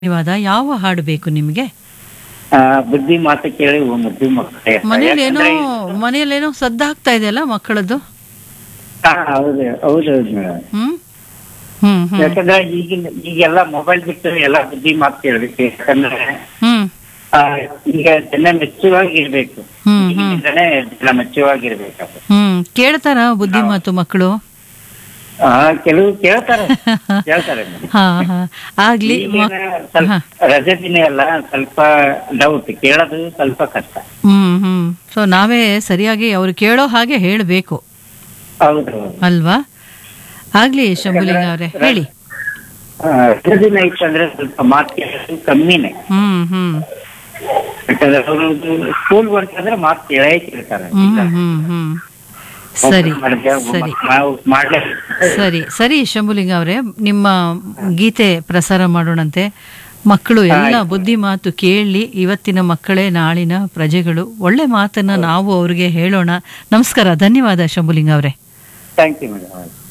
ಧನ್ಯವಾದ ಯಾವ ಹಾಡು ಬೇಕು ನಿಮಗೆ ಆ, ಬುದ್ಧಿ ಮಾತು ಕೇಳಿ ಮುದ್ದಿ ಮಕ್ಕಳೇ ಮನೇಲೇನೋ ಮನೇಲೇನೋ ಸದ್ದಾಗ್ತಾ ಇದೆಯಲ್ಲ ಮಕ್ಕಳದ್ದು ಹಾ, ಹೌದು ಹೌದು ಹೌದು ಮೇಡಮ್ ಹ್ಮ್ ಹ್ಮ್ ಹ್ಮ್ ಯಾಕಂದ್ರೆ ಈಗಿನ ಈಗೆಲ್ಲ ಮೊಬೈಲ್ ಬಿಟ್ಟು ಎಲ್ಲ ಬುದ್ಧಿ ಮಾತು ಕೇಳ್ಬೇಕು ಯಾಕಂದ್ರೆ ಹ್ಮ್ ಆ, ಈಗ ಜನ ಮೆಚ್ಚುವಾಗಿ ಇರ್ಬೇಕು ಹ್ಮ್, ಹ್ಮ್. ಈಗಿನಿಂದನೇ ಜನ ಮೆಚ್ಚುವಾಗಿರ್ಬೇಕು ಹ್ಮ್ ಕೇಳ್ತಾರ ಬುದ್ಧಿ ಮಾತು ಮಕ್ಕಳು ಆ, ಕೆಲವು ಕೇಳ್ತಾರೆ ಕೇಳ್ತಾರೆ madam. ಹಾ ಹಾ ಆಗ್ಲಿ ಈಗಿನ ಮಕ್- ಸ್ವಲ್ಪ ಹಾ. ರಜೆ ದಿನ ಎಲ್ಲ ಸ್ವಲ್ಪ ಡೌಟ್ ಕೇಳೋದು ಸ್ವಲ್ಪ ಕಷ್ಟ ಹ್ಮ್ ಹ್ಮ್ ಸೊ ನಾವೇ ಸರಿಯಾಗಿ ಅವ್ರು ಕೇಳೋ ಹಾಗೆ ಹೇಳ್ಬೇಕು ಹೌದು ಹೌದು ಅಲ್ವಾ ಆಗ್ಲಿ ಶಂಭುಲಿಂಗ ಅವ್ರೆ ಹೇಳಿ ಆ, ರಜೆ ದಿನ ಇತ್ತಂದ್ರೆ ಸ್ವಲ್ಪ ಮಾತು ಕೇಳೋದು ಕಮ್ಮಿನೇ ಹ್ಮ್ ಹ್ಮ್ ಯಾಕಂದ್ರೆ ಅವರು ಸ್ಕೂಲ್ ಅಂತಂದ್ರೆ ಮಾತು ಕೇಳೇ ಕೇಳ್ತಾರೆ ಹ್ಮ್ ಹ್ಮ್ ಹ್ಮ್ ಸರಿ ಮಾಡಿದ್ರೆ ಸರಿ ನಾವು ಮಾಡ್ಲೇ ಸರಿ ಸರಿ ಶಂಭುಲಿಂಗ ಅವರೇ ನಿಮ್ಮ ಗೀತೆ ಪ್ರಸಾರ ಮಾಡೋಣಂತೆ ಮಕ್ಕಳು ಎಲ್ಲ ಬುದ್ಧಿ ಮಾತು ಕೇಳಿ ಇವತ್ತಿನ ಮಕ್ಕಳೇ ನಾಳಿನ ಪ್ರಜೆಗಳು ಒಳ್ಳೆ ಮಾತನ್ನ ನಾವು ಅವ್ರಿಗೆ ಹೇಳೋಣ ನಮಸ್ಕಾರ ಧನ್ಯವಾದ ಶಂಭುಲಿಂಗ ಅವರೇ ಥ್ಯಾಂಕ್ ಯು ಮೇಡಮ್